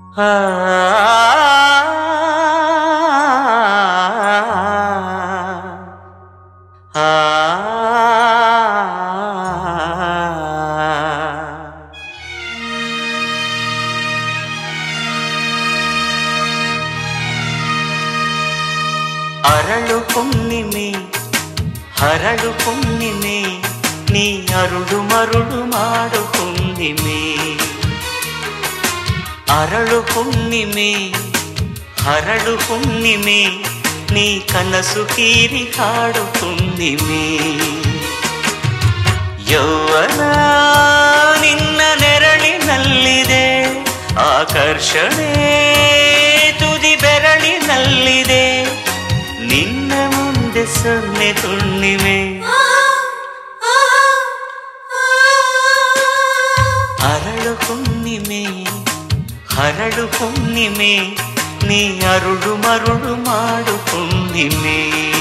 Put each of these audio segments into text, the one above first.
ಅರಳು ಹುಣ್ಣಿಮೆ ಹರಳು ಹುಣ್ಣಿಮೆ ನೀ ಅರುಳು ಮರುಳು ಮಾಡು ಹುಣ್ಣಿಮೆ ಅರಳು ಹುಣ್ಣಿಮೆ ಹರಳು ಹುಣ್ಣಿಮೆ ನೀ ಕನಸು ಕೀರಿ ಹಾಡು ಹುಣ್ಣಿಮೆ ಯೌವನ ನಿನ್ನ ನೆರಳಿನಲ್ಲಿದೆ ಆಕರ್ಷಣೆ ತುದಿ ಬೆರಳಿನಲ್ಲಿದೆ ನಿನ್ನ ಮುಂದೆ ಸೊನ್ನೆ ಹುಣ್ಣಿಮೆ ಅರಳು ಹುಣ್ಣಿಮೆ ಹರಳು ಹುಣ್ಣಿಮೆ ನೀ ಅರುಳು ಮರುಳು ಮಾಡು ಹುಣ್ಣಿಮೆ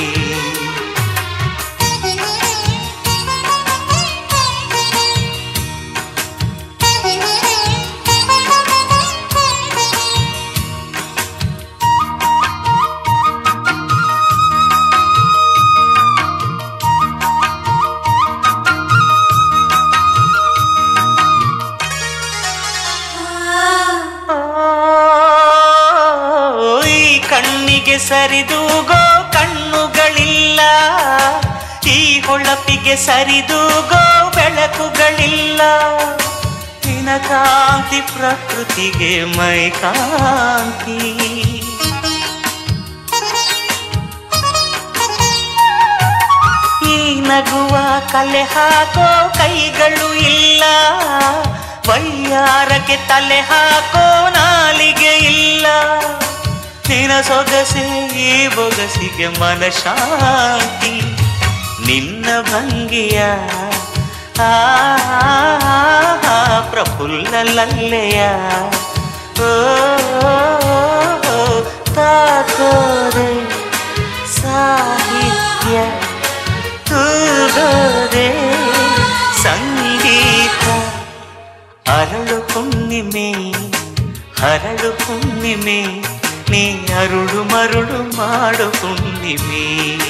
ಓ, ಈ ಕಣ್ಣಿಗೆ ಸರಿದೂಗೋ ಕಣ್ಣುಗಳಿಲ್ಲ ಈ ಹೊಳಪಿಗೆ ಸರಿದೂಗೋ ಬೆಳಕುಗಳಿಲ್ಲ ನಿನ ಕಾಂತಿ ಪ್ರಕೃತಿಗೆ ಮೈ ಕಾಂತಿ ಈ ನಗುವ ಕಲೆ ಹಾಕೋ ಕೈಗಳು ಇಲ್ಲ ವೈಯಾರಕ್ಕೆ ತಲೆ ಹಾಕೋ ನಾಲಿಗೆ ಇಲ್ಲ ನಿನ ಸೊಗಸೆ ಈ ಬೊಗಸಿಗೆ ಮನಶಾಂತಿ ನಿನ್ನ ಭಂಗಿಯ ಆ ಪ್ರಫುಲ್ಲ ಲಲ್ಲೆಯ ಓ ತಾಕೋರೆ ಸಾಹಿತ್ಯ ತೂಗೋದೆ ಸಂಗೀತ ಅರಳು ಹುಣ್ಣಿಮೆ ಹರಳು ಹುಣ್ಣಿಮೆ ನೀ ಅರುಳು ಮರುಳು ಮಾಡು ಹುಣ್ಣಿಮೆ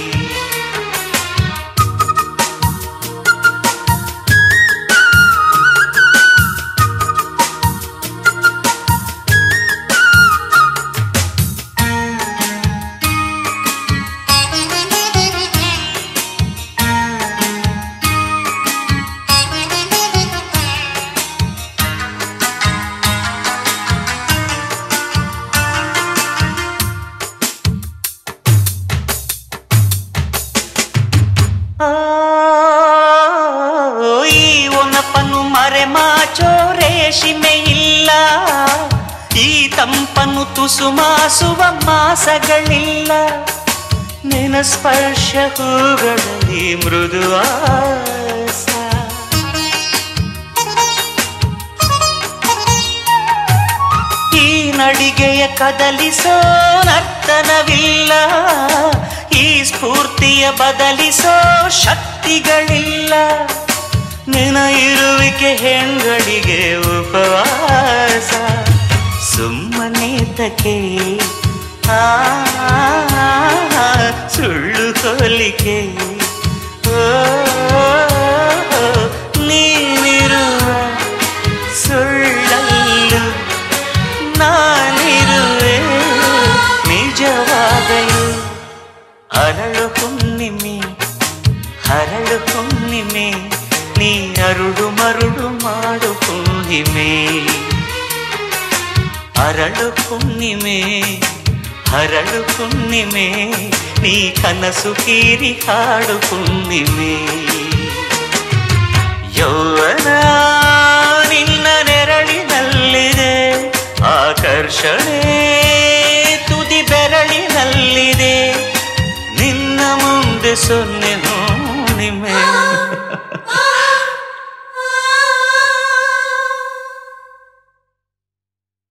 ಆ, ಈ ಒನಪನ್ನು ಮರೆ ಮಾಚೋ ರೇಷಿಮೆ ಇಲ್ಲ ಈ ತಂಪನ್ನು ತುಸು ಮಾಸುವ ಮಾಸಗಳಿಲ್ಲ ನಿನ ಸ್ಪರ್ಶ ಹೂಗಳಲ್ಲಿ ಮೃದುವಾಸ ಈ ನಡಿಗೆಯ ಕದಲಿಸೋ ನರ್ತನವಿಲ್ಲ ಈ ಸ್ಫೂರ್ತಿಯ ಬದಲಿಸೋ ಶಕ್ತಿಗಳಿಲ್ಲ ನಿನ ಇರುವಿಕೆ ಹೆಣ್ಗಳಿಗೆ ಉಪವಾಸ ಸುಮ್ಮನೆ ತಕೆ ಆ ಸುಳ್ಳು ಹೋಲಿಕೆ ಓ, ನೀನಿರುವ ಸುಳ್ಳಲ್ಲು ನಾನಿರುವೆ ನಿಜವಾಗಲು ಅರಳು ಹುಣ್ಣಿಮೆ ಹರಳು ಹುಣ್ಣಿಮೆ ನೀ ಅರುಳು ಮರುಳು ಮಾಡು ಹುಣ್ಣಿಮೆ ಅರಳು ಹುಣ್ಣಿಮೆ ಹರಳು ಹುಣ್ಣಿಮೆ ನೀ ಕನಸು ಕೀರಿ ಹಾಡು ಹುಣ್ಣಿಮೆ ಯೌವನ ನಿನ್ನ ನೆರಳಿನಲ್ಲಿದೆ ಆಕರ್ಷಣೆ ತುದಿ ಬೆರಳಿನಲ್ಲಿದೆ ನಿನ್ನ ಮುಂದೆ ಸೊನ್ನೆ